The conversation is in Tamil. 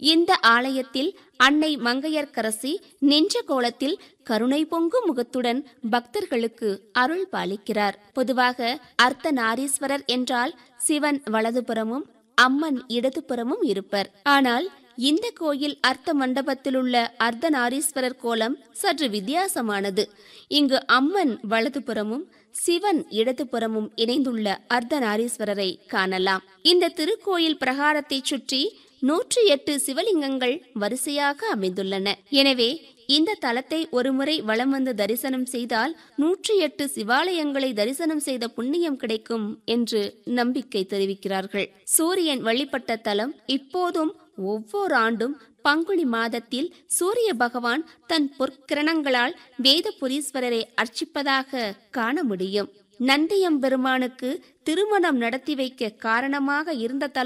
இந்த ஆலயத்தில் அன்னை மங்கையர்க்கரசி நின்ற கோலத்தில் கருணை பொங்கும் முகத்துடன் பக்தர்களுக்கு அருள் பாலிக்கிறார் பொதுவாக அர்த்தநாரீஸ்வரர் என்றால் சிவன் வலதுபுறமும் அம்மன் இடதுபுறமும் இருப்பர் ஆனால் இந்த கோயில் அர்த்த மண்டபத்திலுள்ள அர்த்தநாரீஸ்வரர் கோலம் சற்று வித்தியாசமானது இங்கு அம்மன் வலதுபுறமும் சிவன் இடதுபுறமும் இணைந்துள்ள அர்த்தநாரீஸ்வரரை காணலாம் இந்த திருக்கோயில் பிரகாரத்தை சுற்றி நூற்றி எட்டு சிவலிங்கங்கள் வரிசையாக அமைந்துள்ளன எனவே இந்த தலத்தை ஒருமுறை வலம் வந்து தரிசனம் செய்தால் நூற்றி எட்டு சிவாலயங்களை தரிசனம் செய்த புண்ணியம் கிடைக்கும் என்று நம்பிக்கை தெரிவிக்கிறார்கள் சூரியன் வழிபட்ட தலம் இப்போதும் ஒவ்வொரு ஆண்டும் பங்குனி மாதத்தில் சூரிய பகவான் தன் பொற்கிரணங்களால் வேதபுரீஸ்வரரை அர்ச்சிப்பதாக காண முடியும் நந்தியம் பெருமானுக்கு திருமணம் நடத்தி வைக்க காரணமாக இருந்த தலம்